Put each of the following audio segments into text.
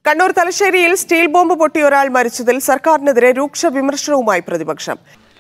കണ്ണൂർ തലശ്ശേരിയിൽ steel bomb പൊട്ടി ഒരാൾ മരിച്ചതിൽ സർക്കാരിനെതിരെ രൂക്ഷ വിമർശനവുമായി പ്രതിപക്ഷം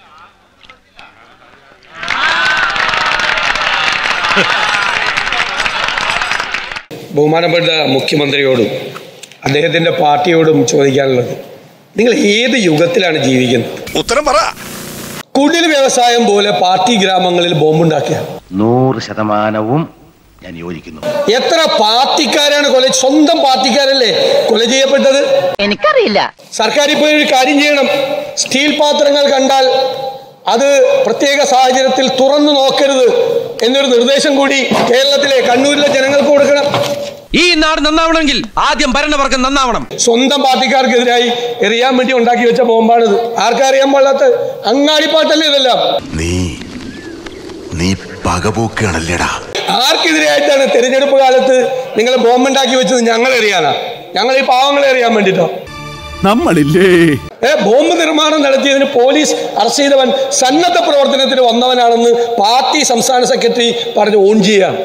ബഹുമാനപ്പെട്ട മുഖ്യമന്ത്രിയോടും അദ്ദേഹത്തിൻ്റെ പാർട്ടിയോടും ചോദിക്കാനുള്ളത് നിങ്ങൾ ഏത് യുഗത്തിലാണ് ജീവിക്കുന്നത് ഉത്തരം പറ കുടിൽ വ്യവസായം പോലെ പാർട്ടി ഗ്രാമങ്ങളിൽ ബോംബുണ്ടാക്കിയ നൂറ് ശതമാനവും ഞാൻ യോജിക്കുന്നു എത്ര പാർട്ടിക്കാരാണ് കൊല സ്വന്തം പാർട്ടിക്കാരല്ലേ കൊല ചെയ്യപ്പെട്ടത് എനിക്കറിയില്ല സർക്കാർ ഇപ്പോൾ ഒരു കാര്യം ചെയ്യണം സ്റ്റീൽ പാത്രങ്ങൾ കണ്ടാൽ അത് പ്രത്യേക സാഹചര്യത്തിൽ തുറന്നു നോക്കരുത് എന്നൊരു നിർദ്ദേശം കൂടി കേരളത്തിലെ കണ്ണൂരിലെ ജനങ്ങൾക്ക് കൊടുക്കണം ഈ നാട് നന്നാവണമെങ്കിൽ ആദ്യം ഭരണവർഗം നന്നാവണം സ്വന്തം പാർട്ടിക്കാർക്കെതിരായി എറിയാൻ വേണ്ടി ഉണ്ടാക്കി വെച്ച ബോംബാണിത് ആർക്കറിയാൻ പാടാത്ത അങ്ങാടിപ്പാട്ടല്ലേ ഇതെല്ലാം നീ നീ പകപോക്കാണല്ലേടാ ആർക്കെതിരായിട്ടാണ് തെരഞ്ഞെടുപ്പ് കാലത്ത് നിങ്ങൾ ബോംബുണ്ടാക്കി വെച്ചത് ഞങ്ങൾ എറിയാനാ ഞങ്ങൾ ഈ പാവങ്ങളെ എറിയാൻ വേണ്ടിട്ടോ നമ്മളില്ലേ ഏ ബോംബ് നിർമ്മാണം നടത്തിയതിന് പോലീസ് അറസ്റ്റ് ചെയ്തവൻ സന്നദ്ധ പ്രവർത്തനത്തിന് വന്നവനാണെന്ന് പാർട്ടി സംസ്ഥാന സെക്രട്ടറി പറഞ്ഞ് ഓൺ ചെയ്യുകയാണ്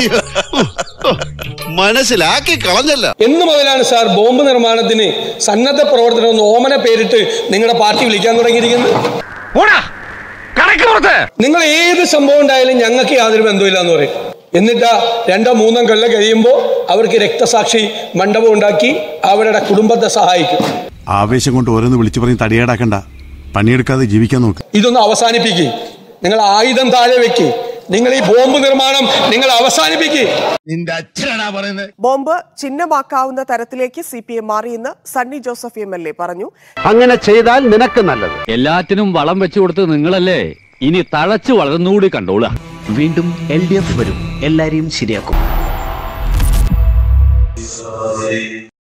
മനസ്സിലാക്കി കളഞ്ഞല്ല എന്ന് മുതലാണ് സാർ ബോംബ് നിർമ്മാണത്തിന് സന്നദ്ധ പ്രവർത്തനം എന്ന് ഓമന പേരിട്ട് നിങ്ങളുടെ പാർട്ടി വിളിക്കാൻ തുടങ്ങിയിരിക്കുന്നത് നിങ്ങൾ ഏത് സംഭവം ഉണ്ടായാലും ഞങ്ങൾക്ക് യാതൊരു ബന്ധമില്ല എന്ന് പറയും എന്നിട്ടാ രണ്ടോ മൂന്നോ കൊല്ലം കഴിയുമ്പോൾ അവർക്ക് രക്തസാക്ഷി മണ്ഡപം ഉണ്ടാക്കി അവരുടെ കുടുംബത്തെ സഹായിക്കും ആവേശം കൊണ്ട് ഓരോന്ന് വിളിച്ചു പറഞ്ഞ് തടിയേടാക്കണ്ട പണിയെടുക്കാതെ ജീവിക്കാൻ നോക്ക് ഇതൊന്ന് അവസാനിപ്പിക്കുക നിങ്ങൾ ആയുധം താഴെ വെക്ക് നിങ്ങൾ ഈ ബോംബ് നിർമ്മാണം നിങ്ങൾ അവസാനിപ്പിക്കുക നിന്റെ അച്ഛനാ പറയുന്നത് ബോംബ് ചിഹ്നമാക്കാവുന്ന തരത്തിലേക്ക് സി പി എം മാറിയെന്ന് Sunny Joseph M L A പറഞ്ഞു അങ്ങനെ ചെയ്താൽ നിനക്ക് നല്ലത് എല്ലാറ്റിനും വളം വെച്ചു കൊടുത്ത് നിങ്ങളല്ലേ ഇനി തഴച്ചു വളർന്നുകൂടി കണ്ടോളുക വീണ്ടും എൽ ഡി എഫ് വരും എല്ലാരെയും ശരിയാക്കും